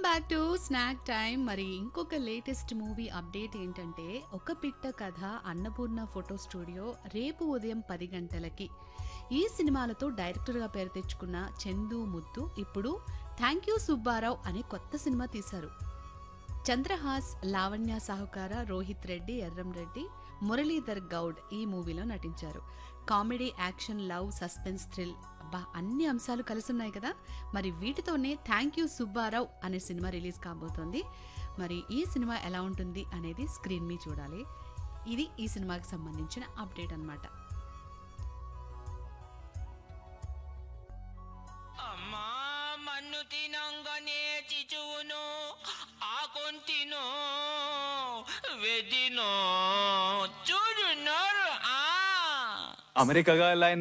back to snack time మరి ఇంకొక latest movie update ఏంటంటే ఒక పిట్ట కథ అన్నపూర్ణ ఫోటో స్టూడియో రేపు ఉదయం పది గంటలకి ఈ సినిమాలతో డైరెక్టర్గా పేరు తెచ్చుకున్న చందు ముద్దు ఇప్పుడు థ్యాంక్ యూ సుబ్బారావు అనే కొత్త సినిమా తీశారు చంద్రహాస్ లావణ్య సాహుకార రోహిత్ రెడ్డి ఎర్రం రెడ్డి మురళీధర్ గౌడ్ ఈ మూవీలో నటించారు comedy action love suspense thrill అబ్బా అన్ని అంశాలు కలిసి ఉన్నాయి కదా మరి వీటితోనే థ్యాంక్ యూ సుబ్బారావు అనే సినిమా రిలీజ్ కాబోతోంది మరి ఈ సినిమా ఎలా ఉంటుంది అనేది స్క్రీన్ మీ చూడాలి ఇది ఈ సినిమాకి సంబంధించిన అప్డేట్ అన్నమాట అమ్మా మన్ను తినంగానే చిచువును ఆకొంతిను వెదినో చూడు నోరు ఆ అమెరికాగా లైన్